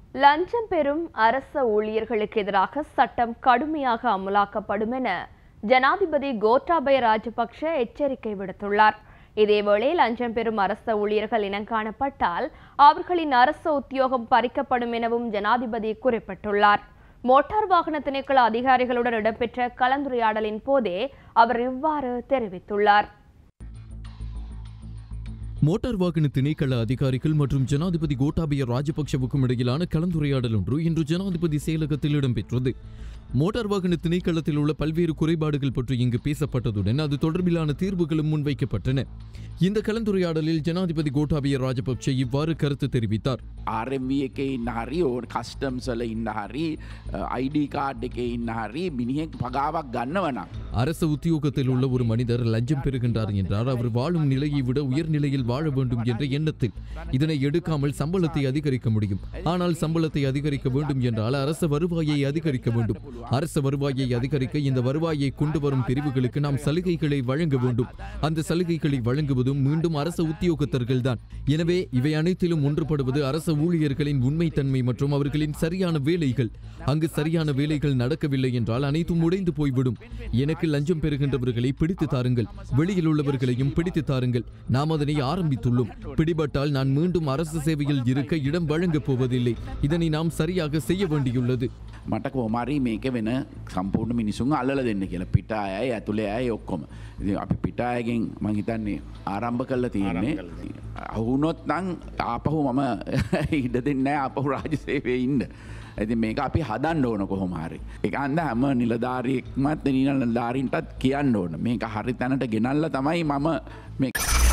லஞ்சம் பெறும் அரச ஊழியர்களுக்கு எதிராக சட்டம் கடுமையாக அமலாக்கப்படும் என ஜனாதிபதி கோட்டாபய ராஜபக்ஷ எச்சரிக்கை விடுத்துள்ளார் இதேவேளை லஞ்சம் பெறும் அரச ஊழியர்கள் இனங்காணப்பட்டால் அவர்களின் அரச உத்தியோகம் பறிக்கப்படும் எனவும் ஜனாதிபதி குறிப்பிட்டுள்ளார் மோட்டார் வாகன திணைக்கள அதிகாரிகளுடன் இடம்பெற்ற கலந்துரையாடலின் போதே அவர் இவ்வாறு தெரிவித்துள்ளார் மோட்டார் வாகன திணைக்கள அதிகாரிகள் மற்றும் ஜனாதிபதி கோட்டாபய ராஜபக்ஷவுக்கும் இடையிலான கலந்துரையாடல் ஒன்று இன்று ஜனாதிபதி செயலகத்தில் இடம்பெற்றது மோட்டார் வாகன திணைக்களத்தில் உள்ள பல்வேறு குறைபாடுகள் பற்றி இங்கு பேசப்பட்டதுடன் அது தொடர்பிலான தீர்வுகளும் முன்வைக்கப்பட்டன இந்த கலந்துரையாடலில் ஜனாதிபதி கோட்டாபய ராஜபக்ஷ இவ்வாறு கருத்து தெரிவித்தார் ආරම්ව එක ඉන්න හරි ඕ කස්ටම්සල ඉන්න හරි අයිඩ කාඩ් එක ඉන්න හරි මිනිහෙක් පගාවක් ගන්නවනම්. அரச உத்தியோகத்தில் உள்ள ஒரு மனிதர் லஞ்சம் பெறுகின்றார் என்றார் அவர் வாழும் நிலையை விட உயர்நிலையில் வாழ வேண்டும் என்ற எண்ணத்தில் இதனை எடுக்காமல் சம்பளத்தை அதிகரிக்க முடியும் ஆனால் சம்பளத்தை அதிகரிக்க வேண்டும் என்றால் அரச வருவாயை அதிகரிக்க வேண்டும் அரச வருவாயை அதிகரிக்க இந்த வருவாயை கொண்டு வரும் பிரிவுகளுக்கு நாம் சலுகைகளை வழங்க வேண்டும் அந்த சலுகைகளை வழங்குவதும் மீண்டும் அரச உத்தியோகத்தர்கள் தான் எனவே இவை அனைத்திலும் ஒன்றுபடுவது அரச ஊழியர்களின் உண்மைத்தன்மை மற்றும் அவர்களின் சரியான வேலைகள் அங்கு சரியான வேலைகள் நடக்கவில்லை என்றால் அனைத்தும் உடைந்து போய்விடும் எனக்கு லஞ்சம் பெறுகின்றவர்களை பிடித்து தாருங்கள் வெளியில் உள்ளவர்களையும் பிடித்து தாருங்கள் நாம் அதனை ஆரம்பித்துள்ளோம் பிடிபட்டால் நான் மீண்டும் அரசு சேவையில் இருக்க இடம் வழங்கப் போவதில்லை இதனை நாம் சரியாக செய்ய வேண்டியுள்ளது මට කෝමරී මේක වෙන සම්පූර්ණ මිනිසුන් අල්ල දෙන්න කියලා පිට අය ඇතුළේ අය ඔක්කොම ඉතින් අපි පිටායගෙන් මහිතන්නේ ආරම්භ කල්ල තියෙන්නේ අහුනොත් නං ආපහු මම ඉඩ දෙන්න අපහු රාජසේවය ඉන්න. ඇති මේක අපි හදන්න ඕන කොහොමහරි. එක අන්ද හැම නිලධාරයෙක්මත් නිල ධාරීන්ටත් කියන්න ඕන මේක හරි තැනට ගෙනල්ල තමයි මම මේ